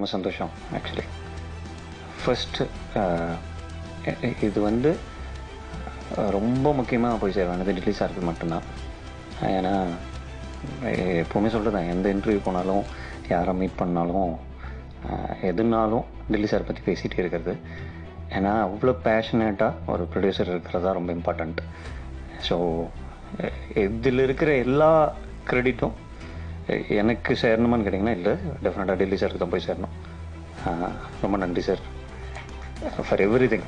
ரொம்ப சந்தோஷம் actually first இது வந்து அஹ், ரொம்ப முக்கியமாக போய் சேர வேண்டியது டில்லி சாருக்கு மட்டும்தான் ஏன்னா அஹ், எப்போவுமே சொல்கிறது எந்த இன்டர்வியூ போனாலும் யாரை மீட் பண்ணாலும் அஹ், எதுனாலும் டில்லி சார் பற்றி பேசிகிட்டே இருக்கிறது ஏன்னா அவ்வளோ பேஷனேட்டாக ஒரு ப்ரொடியூசர் இருக்கிறது தான் ரொம்ப இம்பார்ட்டண்ட் ஸோ இதில் இருக்கிற எல்லா க்ரெடிட்டும் எனக்கு சேரணுமான்னு கேட்டிங்கன்னா இல்லை டெஃபினட்டாக டெல்லி சாருக்கு தான் போய் சேரணும் ஆஹ் ரொம்ப நன்றி சார் ஃபார் எவ்ரி திங்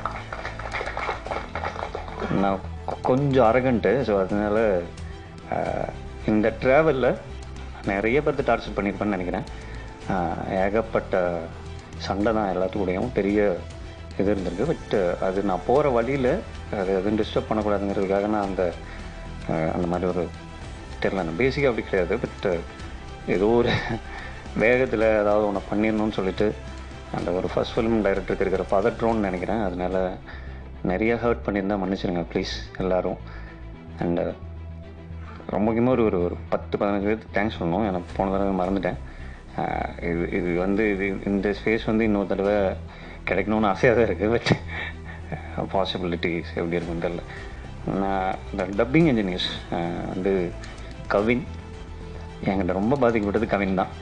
நான் கொ- கொஞ்சம் அரகண்ட்டு ஸோ அதனால ஆஹ் இந்த ட்ராவலில் நிறைய பேர்த்து டார்ச்சர் பண்ணியிருப்பேன்னு நினைக்கிறேன் ஆஹ் ஏகப்பட்ட சண்டை தான் எல்லாத்துக்கூடையும் பெரிய இது இருந்திருக்கு பட் அது நான் போகிற வழியில் அது எதுவும் டிஸ்டர்ப் பண்ணக்கூடாதுங்கிறதுக்காக நான் அந்த ஆஹ் அந்த மாதிரி ஒரு தெரில நான் பேசிக்காக அப்படி கிடையாது பட் ஏதோ ஒரு வேகத்தில் ஏதாவது ஒன்று பண்ணிடணும்னு சொல்லிட்டு அந்த ஒரு ஃபர்ஸ்ட் ஃபிலிம் டைரக்டருக்கு இருக்கிற பதற்றோன்னு நினைக்கிறேன் அதனால நிறைய ஹர்ட் பண்ணியிருந்தா மன்னிச்சிடுங்க ப்ளீஸ் எல்லாரும் அண்டு ரொம்ப முக்கியமாக ஒரு ஒரு ஒரு பத்து பதினஞ்சு பேருக்கு தேங்க்ஸ் சொல்லணும் எனக்கு போன தடவை மறந்துட்டேன் ஆஹ் இது இது வந்து இது இந்த ஸ்பேஸ் வந்து இன்னொரு தடவை கிடைக்கணும்னு ஆசையாக தான் இருக்குது பட் பாசிபிலிட்டிஸ் எப்படி இருக்குன்னு தெரில நான் இந்த டப்பிங் இன்ஜினியர்ஸ் வந்து கவின் என்கிட்ட ரொம்ப பாதிக்கப்பட்டது கவின் தான்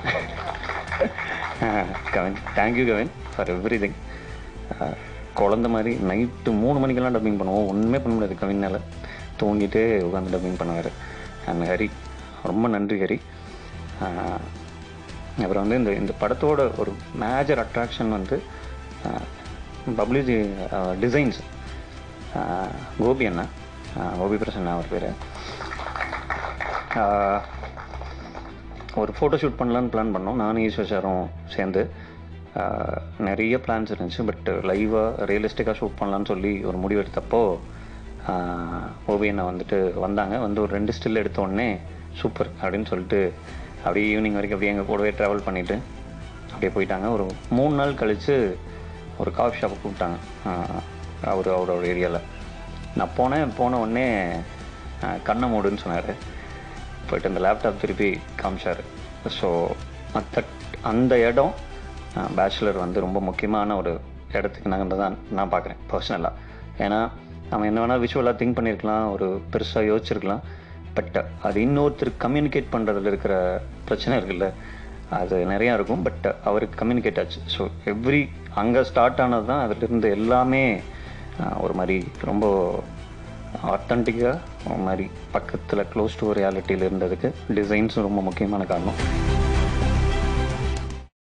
Kavin thank you Kavin for everything குழந்த மாதிரி நைட்டு மூணு மணிக்கெல்லாம் டப்பிங் பண்ணுவோம் ஒன்றுமே பண்ண முடியாது கவினால் தூங்கிட்டு உட்காந்து டப்பிங் பண்ணுவார் அண்ட் ஹரி ரொம்ப நன்றி ஹரி ஆஹ் அப்புறம் வந்து இந்த இந்த படத்தோட ஒரு மேஜர் அட்ராக்ஷன் வந்து பப்ளிஜி டிசைன்ஸ் கோபி அண்ணா ஆஹ் கோபி பிரசன்னா அவர் பேர் ஒரு ஃபோட்டோ ஷூட் பண்ணலான்னு பிளான் பண்ணோம் நானும் ஈஸ்வர் சாரும் சேர்ந்து ஆஹ் நிறைய பிளான்ஸ் இருந்துச்சு பட் லைவாக ரியலிஸ்டிக்காக ஷூட் பண்ணலான்னு சொல்லி ஒரு முடிவு எடுத்தப்போ ஓவியனை வந்துட்டு வந்தாங்க வந்து ஒரு ரெண்டு ஸ்டில் எடுத்த உடனே சூப்பர் அப்படின்னு சொல்லிட்டு அப்படியே ஈவினிங் வரைக்கும் அப்படியே எங்கள் கூடவே ட்ராவல் பண்ணிவிட்டு அப்படியே போயிட்டாங்க ஒரு மூணு நாள் கழித்து ஒரு காஃபி ஷாப்பை கூப்பிட்டாங்க அவர் அவரோட ஏரியாவில் நான் போனேன் போன உடனே ஆஹ் கண்ணை மூடுன்னு சொன்னார் போயிட்டு அந்த லேப்டாப் திருப்பி காமிச்சார் ஸோ மற்ற அந்த இடம் பேச்சுலர் வந்து ரொம்ப முக்கியமான ஒரு இடத்துக்கு நாங்கள் தான் நான் பார்க்குறேன் பர்சனலாக ஏன்னா அவன் என்ன வேணால் விஷுவலாக திங்க் பண்ணியிருக்கலாம் ஒரு பெருசாக யோசிச்சிருக்கலாம் பட் அது இன்னொருத்தருக்கு கம்யூனிகேட் பண்ணுறதுல இருக்கிற பிரச்சனை இருக்குல்ல அது நிறையா இருக்கும் பட் அவருக்கு கம்யூனிகேட் ஆச்சு ஸோ எவ்ரி அங்கே ஸ்டார்ட் ஆனது தான் அதிலிருந்து எல்லாமே ஆஹ், ஒரு மாதிரி ரொம்ப ஆத்தன்டிக்காக ஒரு மாதிரி பக்கத்தில் க்ளோஸ் டு ரியாலிட்டியில் இருந்ததுக்கு டிசைன்ஸும் ரொம்ப முக்கியமான காரணம்